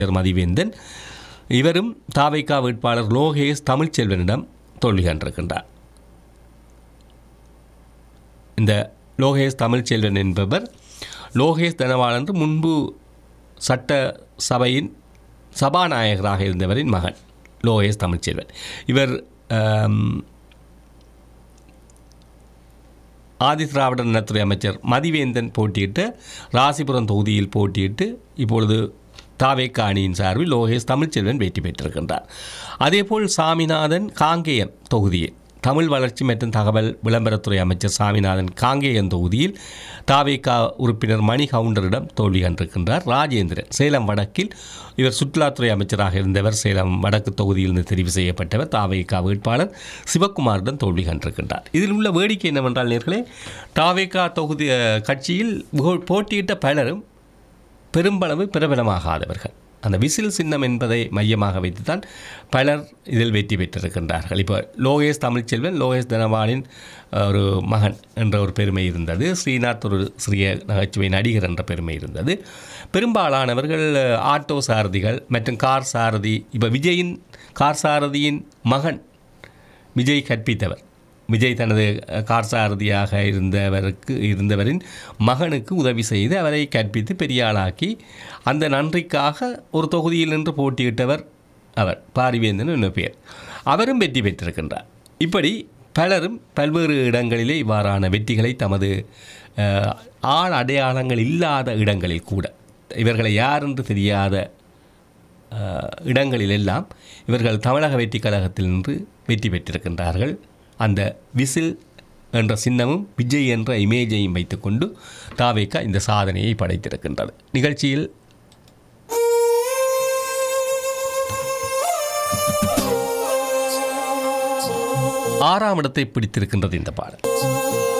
மதிவேந்தன் இவரும் தாவைக்கா வேட்பாளர் லோகேஷ் தமிழ்ச்செல்வனிடம் தோல்வி கண்டிருக்கின்றார் இந்த லோகேஷ் தமிழ்ச்செல்வன் என்பவர் லோகேஷ் தனவாள் என்று முன்பு சட்ட சபையின் சபாநாயகராக இருந்தவரின் மகன் லோகேஷ் தமிழ்ச்செல்வன் இவர் ஆம், ஆதி திராவிட நலத்துறை அமைச்சர் மதிவேந்தன் போட்டியிட்டு ராசிபுரம் தொகுதியில் போட்டியிட்டு இப்பொழுது தாவேக்கா அணியின் சார்பில் லோகேஷ் தமிழ்ச்செல்வன் வெற்றி பெற்றிருக்கின்றார் அதேபோல் சாமிநாதன் காங்கேயம் தொகுதியில் தமிழ் வளர்ச்சி மற்றும் தகவல் விளம்பரத்துறை அமைச்சர் சாமிநாதன் காங்கேயம் தொகுதியில் தாவேக்கா உறுப்பினர் மணி கவுண்டரிடம் தோல்வி கண்டிருக்கின்றார் ராஜேந்திரன் சேலம் வடக்கில் இவர் சுற்றுலாத்துறை அமைச்சராக இருந்தவர் சேலம் வடக்கு தொகுதியிலிருந்து தெரிவு செய்யப்பட்டவர் தாவேக்கா வேட்பாளர் சிவக்குமாரிடம் தோல்வி கண்டிருக்கின்றார் இதில் உள்ள வேடிக்கை என்னவென்றால் நேர்களே தாவேக்கா தொகுதி அஹ், கட்சியில் போ- போட்டியிட்ட பலரும் பெரும்பளவு பிரபலமாகாதவர்கள் அந்த விசில் சின்னம் என்பதை மையமாக வைத்துத்தான் பலர் இதில் வெற்றி பெற்றிருக்கின்றார்கள் இப்போ லோகேஷ் தமிழ்ச்செல்வன் லோகேஷ் தனபாலின் அஹ், ஒரு மகன் என்ற ஒரு பெருமை இருந்தது ஸ்ரீநாத் ஒரு சிறிய நகைச்சுவை நடிகர் என்ற பெருமை இருந்தது பெரும்பாலானவர்கள் அஹ், ஆட்டோ சாரதிகள் மற்றும் கார் சாரதி இப்போ விஜயின் கார் சாரதியின் மகன் விஜய் கற்பித்தவர் விஜய் தனது அஹ், கார் சாரதியாக இருந்தவருக்கு இருந்தவரின் மகனுக்கு உதவி செய்து அவரை கற்பித்து பெரிய ஆளாக்கி அந்த நன்றிக்காக ஒரு தொகுதியில் நின்று போட்டியிட்டவர் அவர் பாரிவேந்தன் என்ன பேர் அவரும் வெற்றி பெற்றிருக்கின்றார் இப்படி பலரும் பல்வேறு இடங்களிலே இவ்வாறான வெற்றிகளை தமது அஹ், ஆள் அடையாளங்கள் இல்லாத இடங்களில் கூட இவர்களை யார் என்று தெரியாத அஹ், இடங்களிலெல்லாம் இவர்கள் தமிழக வெற்றி கழகத்தில் நின்று வெற்றி பெற்றிருக்கின்றார்கள் அந்த விசில் என்ற சின்னமும் விஜய் என்ற இமேஜையும் வைத்துக்கொண்டு தாவேக்கா இந்த சாதனையை படைத்திருக்கின்றது நிகழ்ச்சியில் ஆறாம் இடத்தை பிடித்திருக்கின்றது இந்த பாடல்